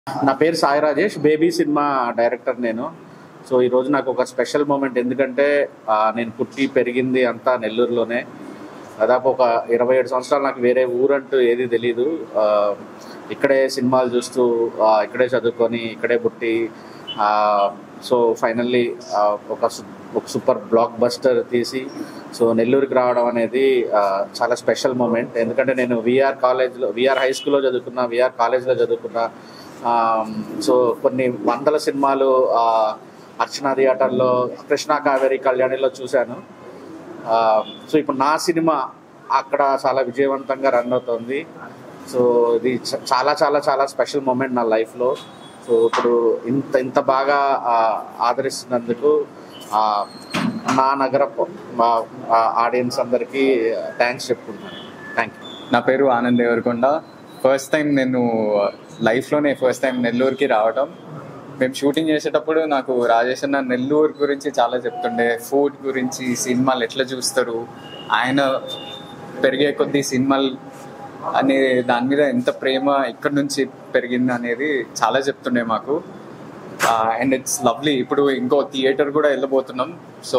నా పేరు Sai Rajesh Baby cinema director నేను సో ఈరోజు నాకు ఒక స్పెషల్ మూమెంట్ ఎందుకంటే ఆ, నేను పుట్టి పెరిగింది అంతా నెల్లూరులోనే దాదాపు ఒక ఇరవై ఏడు సంవత్సరాలు నాకు వేరే ఊరంటూ ఏది తెలీదు ఆ, ఇక్కడే సినిమాలు చూస్తూ ఆ, ఇక్కడే చదువుకొని ఇక్కడే పుట్టి ఆ, సో ఫైనల్లీ ఒక సు- ఒక సూపర్ బ్లాక్ బస్టర్ తీసి సో నెల్లూరుకి రావడం అనేది ఆ, చాలా స్పెషల్ మూమెంట్ ఎందుకంటే నేను విఆర్ కాలేజ్లో విఆర్ హై స్కూల్లో చదువుకున్నా విఆర్ కాలేజ్లో చదువుకున్నా ఆ, సో కొన్ని వందల సినిమాలు ఆ, అర్చనా థియేటర్లో కృష్ణా కావేరి కళ్యాణిలో చూశాను ఆ, సో ఇప్పుడు నా సినిమా అక్కడ చాలా విజయవంతంగా రన్ అవుతుంది సో ఇది చ- చాలా చాలా చాలా స్పెషల్ మూమెంట్ నా లైఫ్లో సో ఇప్పుడు ఇంత ఇంత బాగా ఆ, ఆదరిస్తున్నందుకు ఆ, నా నగర ఆడియన్స్ అందరికీ థ్యాంక్స్ చెప్పుకుంటున్నాను థ్యాంక్ యూ నా పేరు ఆనంద్ దేవరకొండ ఫస్ట్ టైం నేను లైఫ్లోనే ఫస్ట్ టైం నెల్లూరుకి రావడం మేము షూటింగ్ చేసేటప్పుడు నాకు రాజేష్ అన్న నెల్లూరు గురించి చాలా చెప్తుండే ఫుడ్ గురించి సినిమాలు ఎట్లా చూస్తారు ఆయన పెరిగే కొద్దీ సినిమాలు అనే దాని మీద ఎంత ప్రేమ ఎక్కడి నుంచి పెరిగింది అనేది చాలా చెప్తుండే మాకు అండ్ ఇట్స్ లవ్లీ ఇప్పుడు ఇంకో థియేటర్ కూడా వెళ్ళబోతున్నాం సో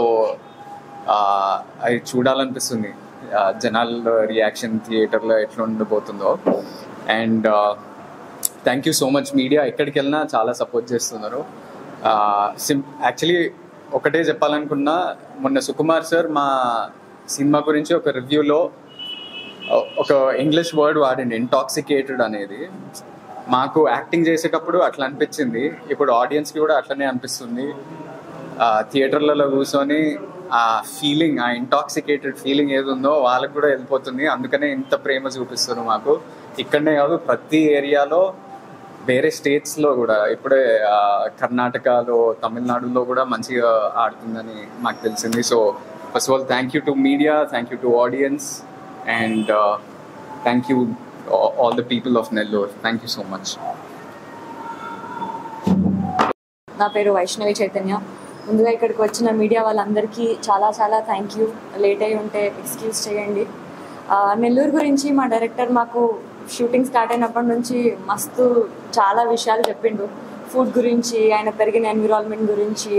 అది చూడాలనిపిస్తుంది ఆ, జనాల రియాక్షన్ థియేటర్లో ఎట్లా ఉండబోతుందో and thank you so much media ఎక్కడికి వెళ్ళినా చాలా సపోర్ట్ చేస్తున్నారు సిం యాక్చువల్లీ ఒకటే చెప్పాలనుకున్నా మొన్న సుకుమార్ సార్ మా సినిమా గురించి ఒక రివ్యూలో ఒక ఇంగ్లీష్ వర్డ్ వాడండి ఇంటాక్సికేటెడ్ అనేది మాకు యాక్టింగ్ చేసేటప్పుడు అట్లా అనిపించింది ఇప్పుడు ఆడియన్స్కి కూడా అట్లనే అనిపిస్తుంది ఆ, థియేటర్లలో కూర్చొని ఆ ఫీలింగ్ ఆ ఇంటాక్సికేటెడ్ ఫీలింగ్ ఏది ఉందో వాళ్ళకి కూడా వెళ్ళిపోతుంది అందుకనే ఇంత ప్రేమ చూపిస్తారు మాకు ఇక్కడనే కాదు ప్రతి ఏరియాలో వేరే స్టేట్స్లో కూడా ఇప్పుడే ఆ, కర్ణాటకలో తమిళనాడులో కూడా మంచిగా ఆడుతుందని మాకు తెలిసింది so first of all thank you to media thank you to audience and thank you all the people of Nellore thank you so much నా పేరు వైష్ణవి చైతన్య ముందుగా ఇక్కడికి వచ్చిన మీడియా వాళ్ళందరికీ చాలా చాలా థ్యాంక్ యూ లేట్ అయి ఉంటే ఎక్స్క్యూజ్ చేయండి ఆ, నెల్లూరు గురించి మా డైరెక్టర్ మాకు షూటింగ్ స్టార్ట్ అయినప్పటి నుంచి మస్తు చాలా విషయాలు చెప్పిండు ఫుడ్ గురించి ఆయన పెరిగిన ఎన్విరాన్మెంట్ గురించి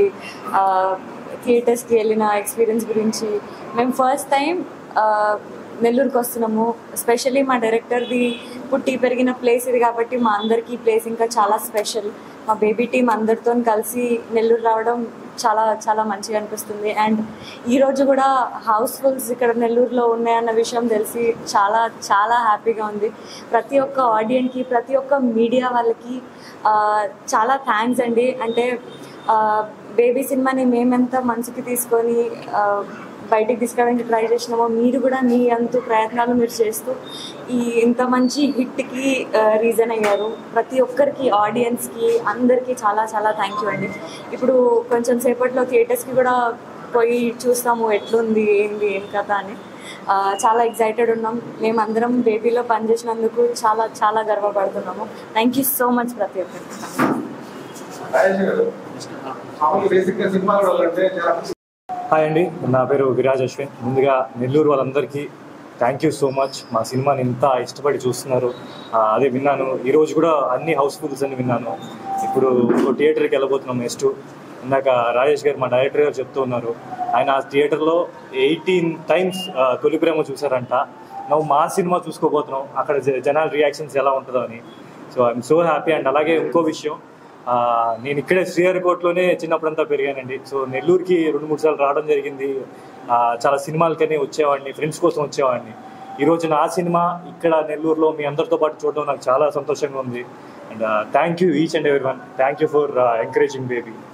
థియేటర్స్కి వెళ్ళిన ఎక్స్పీరియన్స్ గురించి మేము ఫస్ట్ టైం నెల్లూరుకి వస్తున్నాము ఎస్పెషల్లీ మా డైరెక్టర్ది పుట్టి పెరిగిన ప్లేస్ ఇది కాబట్టి మా అందరికీ ఈ ప్లేస్ ఇంకా చాలా స్పెషల్ మా బేబీ టీం అందరితో కలిసి నెల్లూరు రావడం చాలా చాలా మంచిగా అనిపిస్తుంది అండ్ ఈరోజు కూడా హౌస్ఫుల్స్ ఇక్కడ నెల్లూరులో ఉన్నాయన్న విషయం తెలిసి చాలా చాలా హ్యాపీగా ఉంది ప్రతి ఒక్క ఆడియన్కి ప్రతి ఒక్క మీడియా వాళ్ళకి ఆ, చాలా థ్యాంక్స్ అండి అంటే బేబీ సినిమాని మేమెంత మనసుకి తీసుకొని ఆ, బయటికి తీసుకురావడానికి ట్రై చేసినామో మీరు కూడా మీ అంతు ప్రయత్నాలు మీరు చేస్తూ ఈ ఇంత మంచి హిట్కి రీజన్ అయ్యారు ప్రతి ఒక్కరికి ఆడియన్స్కి అందరికీ చాలా చాలా థ్యాంక్ యూ అండి ఇప్పుడు కొంచెం సేపట్లో థియేటర్స్కి కూడా పోయి చూస్తాము ఎట్లుంది ఏంది ఏం కథ అని ఆ, చాలా ఎగ్జైటెడ్ ఉన్నాం మేమందరం బేబీలో పనిచేసినందుకు చాలా చాలా గర్వపడుతున్నాము థ్యాంక్ యూ సో మచ్ ప్రతి ఒక్కరికి రాజేష్ గారు మామూలు బేసిక్ గా సినిమా చూడాలంటే చాలా హాయ్ అండి నా పేరు విరాజ్ అశ్విన్ ముందుగా నెల్లూరు వాళ్ళందరికీ థ్యాంక్ యూ సో మచ్ మా సినిమాని ఇంత ఇష్టపడి చూస్తున్నారు ఆ, అదే విన్నాను ఈరోజు కూడా అన్ని హౌస్ఫుల్స్ అని విన్నాను ఇప్పుడు ఇంకో థియేటర్కి వెళ్ళబోతున్నాం నెక్స్ట్ ఇందాక రాజేష్ గారు మా డైరెక్టర్ గారు చెప్తూ ఉన్నారు ఆయన ఆ థియేటర్లో ఎయిటీన్ టైమ్స్ తొలి ప్రేమ చూసారంట నువ్వు మా సినిమా చూసుకోబోతున్నాం అక్కడ జ- జనాల రియాక్షన్స్ ఎలా ఉంటుందో అని so I'm so happy and అలాగే ఇంకో విషయం ఆ, నేను ఇక్కడే శ్రీహరికోటలోనే చిన్నప్పుడంతా పెరిగానండి సో నెల్లూరుకి రెండు మూడు సార్లు రావడం జరిగింది ఆ, చాలా సినిమాలకనే వచ్చేవాడిని ఫ్రెండ్స్ కోసం వచ్చేవాడిని ఈరోజు నా సినిమా ఇక్కడ నెల్లూరులో మీ అందరితో పాటు చూడడం నాకు చాలా సంతోషంగా ఉంది and thank you each and every one thank you for encouraging baby